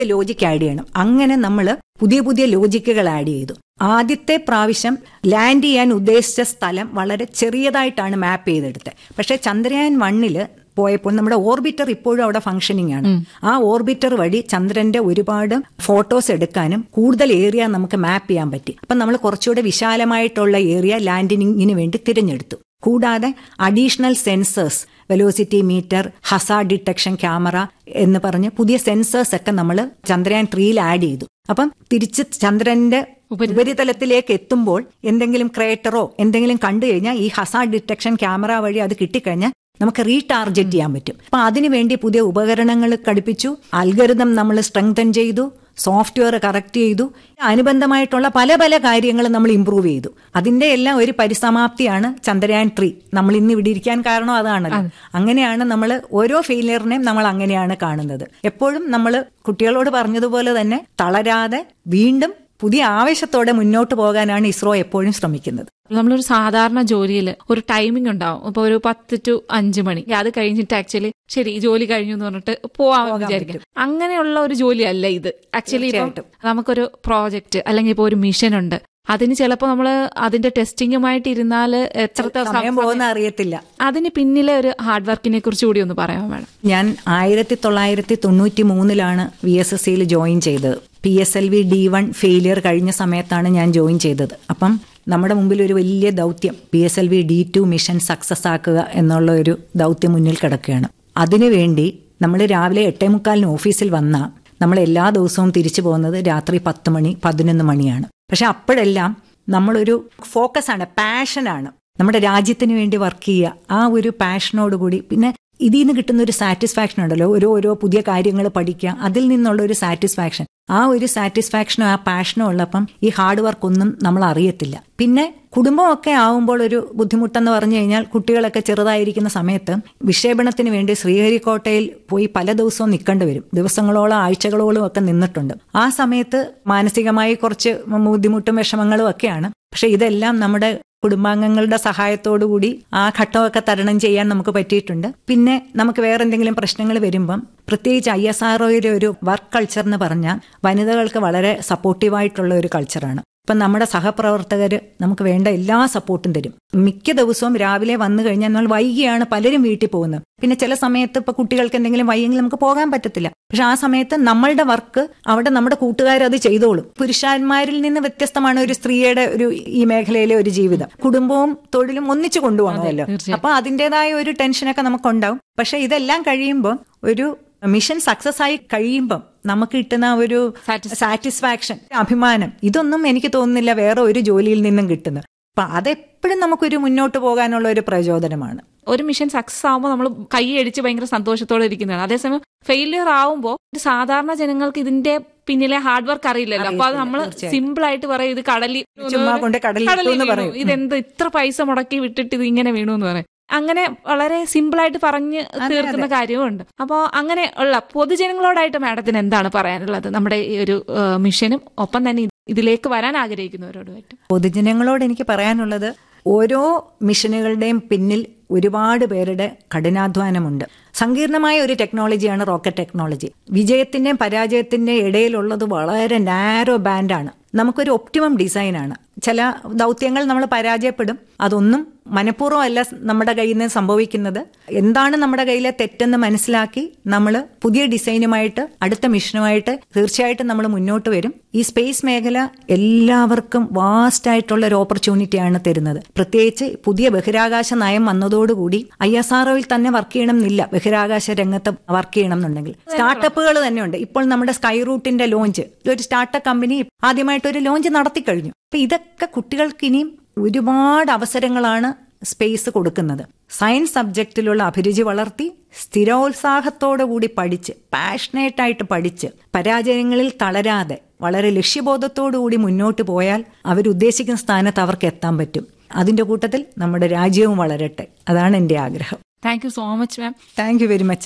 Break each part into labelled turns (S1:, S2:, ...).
S1: logic add ചെയ്യണം അങ്ങനെ നമ്മൾ പുതിയ പുതിയ ലോജിക്കുകൾ ആഡ് ചെയ്തു ആദ്യത്തെ പ്രാവശ്യം ലാൻഡ് ചെയ്യാൻ ഉദ്ദേശിച്ച സ്ഥലം വളരെ ചെറിയതായിട്ടാണ് മാപ്പ് ചെയ്തെടുത്തത് പക്ഷേ ചന്ദ്രയാൻ വണ്ണില് പോയപ്പോൾ നമ്മുടെ ഓർബിറ്റർ ഇപ്പോഴും അവിടെ ഫംഗ്ഷനിങ് ആണ് ആ ഓർബിറ്റർ വഴി ചന്ദ്രന്റെ ഒരുപാട് ഫോട്ടോസ് എടുക്കാനും കൂടുതൽ ഏരിയ നമുക്ക് മാപ്പ് ചെയ്യാൻ പറ്റി അപ്പം നമ്മൾ കുറച്ചുകൂടെ വിശാലമായിട്ടുള്ള ഏരിയ ലാൻഡിങ്ങിന് വേണ്ടി തിരഞ്ഞെടുത്തു കൂടാതെ additional sensors velocity meter hazard detection camera എന്ന് പറഞ്ഞ് പുതിയ സെൻസേഴ്സ് ഒക്കെ നമ്മൾ ചന്ദ്രയാൻ ത്രീയിൽ ആഡ് ചെയ്തു അപ്പം തിരിച്ച് ചന്ദ്രന്റെ ഉപരിതലത്തിലേക്ക് എത്തുമ്പോൾ എന്തെങ്കിലും ക്രേറ്ററോ എന്തെങ്കിലും കണ്ടു കഴിഞ്ഞാൽ ഈ ഹസാർഡ് ഡിറ്റക്ഷൻ ക്യാമറ വഴി അത് കിട്ടിക്കഴിഞ്ഞാൽ നമുക്ക് റീടാർജറ്റ് ചെയ്യാൻ പറ്റും അപ്പൊ അതിനുവേണ്ടി പുതിയ ഉപകരണങ്ങൾ ഘടിപ്പിച്ചു അൽഗരിതം നമ്മൾ സ്ട്രെങ്തൻ ചെയ്തു സോഫ്റ്റ്വെയർ കറക്റ്റ് ചെയ്തു അനുബന്ധമായിട്ടുള്ള പല പല കാര്യങ്ങൾ നമ്മൾ ഇമ്പ്രൂവ് ചെയ്തു അതിന്റെ എല്ലാം ഒരു പരിസമാപ്തിയാണ് ചന്ദ്രയാൻ ത്രീ നമ്മൾ ഇന്ന് ഇവിടെ ഇരിക്കാൻ കാരണം അതാണല്ലോ അങ്ങനെയാണ് നമ്മൾ ഓരോ ഫെയിലിയറിനെയും നമ്മൾ അങ്ങനെയാണ് കാണുന്നത് എപ്പോഴും നമ്മൾ കുട്ടികളോട് പറഞ്ഞതുപോലെ തന്നെ തളരാതെ വീണ്ടും പുതിയ ആവേശത്തോടെ മുന്നോട്ട് പോകാനാണ് ഇസ്രോ എപ്പോഴും ശ്രമിക്കുന്നത്
S2: നമ്മളൊരു സാധാരണ ജോലിയിൽ ഒരു ടൈമിംഗ് ഉണ്ടാവും ഇപ്പൊ ഒരു പത്ത് ടു അഞ്ച് മണി അത് കഴിഞ്ഞിട്ട് ആക്ച്വലി ശരി ജോലി കഴിഞ്ഞു എന്ന് പറഞ്ഞിട്ട് പോവാൻ വിചാരിക്കും അങ്ങനെയുള്ള ഒരു ജോലിയല്ല ഇത് ആക്ച്വലി ഇപ്പം നമുക്കൊരു പ്രോജക്റ്റ് അല്ലെങ്കിൽ ഇപ്പൊ ഒരു മിഷൻ ഉണ്ട് അതിന് ചിലപ്പോൾ നമ്മൾ അതിന്റെ ടെസ്റ്റിങ്ങുമായിട്ട് ഇരുന്നാൽ എത്ര
S1: സമയം പോകുന്ന അറിയത്തില്ല
S2: അതിന് പിന്നിലെ ഒരു ഹാർഡ് വർക്കിനെ കുറിച്ച് കൂടി ഒന്ന് പറയാൻ വേണം
S1: ഞാൻ ആയിരത്തി തൊള്ളായിരത്തി തൊണ്ണൂറ്റി മൂന്നിലാണ് വി എസ് എസ് സിയിൽ ജോയിൻ ചെയ്തത് P S L V D one failure കഴിഞ്ഞ സമയത്താണ് ഞാൻ ജോയിൻ ചെയ്തത് അപ്പം നമ്മുടെ മുമ്പിൽ ഒരു വലിയ ദൗത്യം P S L V D two mission success ആക്കുക എന്നുള്ള ഒരു ദൗത്യം മുന്നിൽ കിടക്കുകയാണ് അതിനുവേണ്ടി നമ്മൾ രാവിലെ എട്ടേ മുക്കാലിന് ഓഫീസിൽ വന്നാൽ നമ്മൾ എല്ലാ ദിവസവും തിരിച്ചു പോകുന്നത് രാത്രി പത്ത് മണി പതിനൊന്ന് മണിയാണ് പക്ഷെ അപ്പോഴെല്ലാം നമ്മളൊരു ഫോക്കസാണ് പാഷനാണ് നമ്മുടെ രാജ്യത്തിന് വേണ്ടി വർക്ക് ചെയ്യുക ആ ഒരു പാഷനോടുകൂടി പിന്നെ ഇതിൽ നിന്ന് കിട്ടുന്ന ഒരു സാറ്റിസ്ഫാക്ഷൻ ഉണ്ടല്ലോ ഓരോ ഓരോ പുതിയ കാര്യങ്ങൾ പഠിക്കുക അതിൽ നിന്നുള്ള ഒരു സാറ്റിസ്ഫാക്ഷൻ ആ ഒരു സാറ്റിസ്ഫാക്ഷനും ആ പാഷനും ഉള്ളപ്പം ഈ ഹാർഡ് വർക്ക് ഒന്നും നമ്മൾ അറിയത്തില്ല പിന്നെ കുടുംബമൊക്കെ ആവുമ്പോൾ ഒരു ബുദ്ധിമുട്ടെന്ന് പറഞ്ഞു കഴിഞ്ഞാൽ കുട്ടികളൊക്കെ ചെറുതായിരിക്കുന്ന സമയത്ത് വിക്ഷേപണത്തിന് വേണ്ടി ശ്രീഹരിക്കോട്ടയിൽ പോയി പല ദിവസവും നിൽക്കേണ്ടി വരും ദിവസങ്ങളോളം ആഴ്ചകളോളം ഒക്കെ നിന്നിട്ടുണ്ട് ആ സമയത്ത് മാനസികമായി കുറച്ച് ബുദ്ധിമുട്ടും വിഷമങ്ങളും ഒക്കെയാണ് പക്ഷെ ഇതെല്ലാം നമ്മുടെ കുടുംബാംഗങ്ങളുടെ സഹായത്തോടു കൂടി ആ ഘട്ടമൊക്കെ തരണം ചെയ്യാൻ നമുക്ക് പറ്റിയിട്ടുണ്ട് പിന്നെ നമുക്ക് വേറെ എന്തെങ്കിലും പ്രശ്നങ്ങൾ വരുമ്പം പ്രത്യേകിച്ച് ഐ എസ് ആർ ഒരു വർക്ക് കൾച്ചർ എന്ന് പറഞ്ഞാൽ വനിതകൾക്ക് വളരെ സപ്പോർട്ടീവായിട്ടുള്ള ഒരു കൾച്ചറാണ് ഇപ്പം നമ്മുടെ സഹപ്രവർത്തകർ നമുക്ക് വേണ്ട എല്ലാ സപ്പോർട്ടും തരും മിക്ക ദിവസവും രാവിലെ വന്നു കഴിഞ്ഞാൽ നമ്മൾ വൈകിയാണ് പലരും വീട്ടിൽ പോകുന്നത് പിന്നെ ചില സമയത്ത് ഇപ്പൊ കുട്ടികൾക്ക് എന്തെങ്കിലും വയ്യെങ്കിൽ നമുക്ക് പോകാൻ പറ്റത്തില്ല പക്ഷെ ആ സമയത്ത് നമ്മളുടെ വർക്ക് അവിടെ നമ്മുടെ കൂട്ടുകാർ അത് ചെയ്തോളും പുരുഷന്മാരിൽ നിന്ന് വ്യത്യസ്തമാണ് ഒരു സ്ത്രീയുടെ ഒരു ഈ മേഖലയിലെ ഒരു ജീവിതം കുടുംബവും തൊഴിലും ഒന്നിച്ചു കൊണ്ടുപോകണമല്ലോ അപ്പൊ അതിൻ്റെതായ ഒരു ടെൻഷനൊക്കെ നമുക്കുണ്ടാവും പക്ഷെ ഇതെല്ലാം കഴിയുമ്പോൾ ഒരു മിഷൻ സക്സസ് ആയി കഴിയുമ്പം നമുക്ക് കിട്ടുന്ന ഒരു സാറ്റിസ്ഫാക്ഷൻ അഭിമാനം ഇതൊന്നും എനിക്ക് തോന്നുന്നില്ല വേറെ ഒരു ജോലിയിൽ നിന്നും കിട്ടുന്നത് അപ്പൊ അതെപ്പോഴും നമുക്കൊരു മുന്നോട്ട് പോകാനുള്ള ഒരു പ്രചോദനമാണ്
S2: ഒരു മിഷൻ സക്സസ് ആകുമ്പോൾ നമ്മൾ കൈയടിച്ച് ഭയങ്കര സന്തോഷത്തോടെ ഇരിക്കുന്നതാണ് അതേസമയം ഫെയിലിയർ ആവുമ്പോൾ സാധാരണ ജനങ്ങൾക്ക് ഇതിന്റെ പിന്നിലെ ഹാർഡ് വർക്ക് അറിയില്ലല്ലോ അപ്പൊ അത് നമ്മൾ സിമ്പിൾ ആയിട്ട് പറയും ഇത് കടലിൽ
S1: ചുമ്മാ കൊണ്ട് കടലിൽ പറയും
S2: ഇതെന്ത് ഇത്ര പൈസ മുടക്കി വിട്ടിട്ട് ഇത് ഇങ്ങനെ വീണു എന്ന് പറയും അങ്ങനെ വളരെ സിമ്പിൾ ആയിട്ട് പറഞ്ഞ് തീർക്കുന്ന കാര്യമുണ്ട് അപ്പോൾ അങ്ങനെ ഉള്ള പൊതുജനങ്ങളോടായിട്ട് മാഡത്തിന് എന്താണ് പറയാനുള്ളത് നമ്മുടെ ഈ ഒരു മിഷനും ഒപ്പം തന്നെ ഇതിലേക്ക് വരാൻ ആഗ്രഹിക്കുന്നവരോടുമായിട്ട്
S1: പൊതുജനങ്ങളോട് എനിക്ക് പറയാനുള്ളത് ഓരോ മിഷനുകളുടെയും പിന്നിൽ ഒരുപാട് പേരുടെ കഠിനാധ്വാനമുണ്ട് സങ്കീർണമായ ഒരു ടെക്നോളജിയാണ് റോക്കറ്റ് ടെക്നോളജി വിജയത്തിന്റെയും പരാജയത്തിന്റെയും ഇടയിലുള്ളത് വളരെ നാരോ ബാൻഡാണ് നമുക്കൊരു ഒപ്റ്റിമം ഡിസൈനാണ് ചില ദൗത്യങ്ങൾ നമ്മൾ പരാജയപ്പെടും അതൊന്നും മനഃപൂർവ്വം അല്ല നമ്മുടെ കയ്യിൽ നിന്ന് സംഭവിക്കുന്നത് എന്താണ് നമ്മുടെ കയ്യിലെ തെറ്റെന്ന് മനസ്സിലാക്കി നമ്മൾ പുതിയ ഡിസൈനുമായിട്ട് അടുത്ത മിഷനുമായിട്ട് തീർച്ചയായിട്ടും നമ്മൾ മുന്നോട്ട് വരും ഈ സ്പേസ് മേഖല എല്ലാവർക്കും വാസ്റ്റ് ആയിട്ടുള്ള ഒരു ഓപ്പർച്യൂണിറ്റിയാണ് തരുന്നത് പ്രത്യേകിച്ച് പുതിയ ബഹിരാകാശ നയം വന്നതോടുകൂടി ഐ എസ് ആർ തന്നെ വർക്ക് ചെയ്യണം എന്നില്ല ബഹിരാകാശ രംഗത്ത് വർക്ക് ചെയ്യണം എന്നുണ്ടെങ്കിൽ സ്റ്റാർട്ടപ്പുകൾ തന്നെയുണ്ട് ഇപ്പോൾ നമ്മുടെ സ്കൈ റൂട്ടിന്റെ ലോഞ്ച് ഒരു സ്റ്റാർട്ടപ്പ് കമ്പനി ആദ്യമായിട്ട് ഒരു ലോഞ്ച് നടത്തി കഴിഞ്ഞു അപ്പൊ ഇതൊക്കെ കുട്ടികൾക്ക് ഇനിയും ഒരുപാട് അവസരങ്ങളാണ് സ്പേസ് കൊടുക്കുന്നത് സയൻസ് സബ്ജക്റ്റിലുള്ള അഭിരുചി വളർത്തി സ്ഥിരോത്സാഹത്തോടു കൂടി പഠിച്ച് പാഷനേറ്റ് ആയിട്ട് പഠിച്ച് പരാജയങ്ങളിൽ തളരാതെ വളരെ ലക്ഷ്യബോധത്തോടു കൂടി മുന്നോട്ട് പോയാൽ അവരുദ്ദേശിക്കുന്ന സ്ഥാനത്ത് അവർക്ക് എത്താൻ പറ്റും അതിന്റെ കൂട്ടത്തിൽ നമ്മുടെ രാജ്യവും വളരട്ടെ അതാണ് എൻ്റെ ആഗ്രഹം
S2: thank you so much ma'am
S1: thank you very much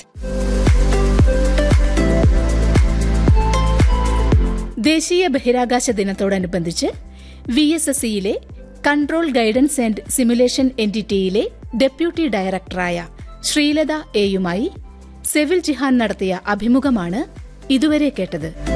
S3: ദേശീയ ബഹിരാകാശ ദിനത്തോടനുബന്ധിച്ച് വി എസ് എസ് സിയിലെ കൺട്രോൾ ഗൈഡൻസ് ആൻഡ് സിമുലേഷൻ എന്റിറ്റിയിലെ ഡെപ്യൂട്ടി ഡയറക്ടറായ ശ്രീലത എയുമായി സെവിൽ ജിഹാൻ നടത്തിയ അഭിമുഖമാണ് ഇതുവരെ കേട്ടത്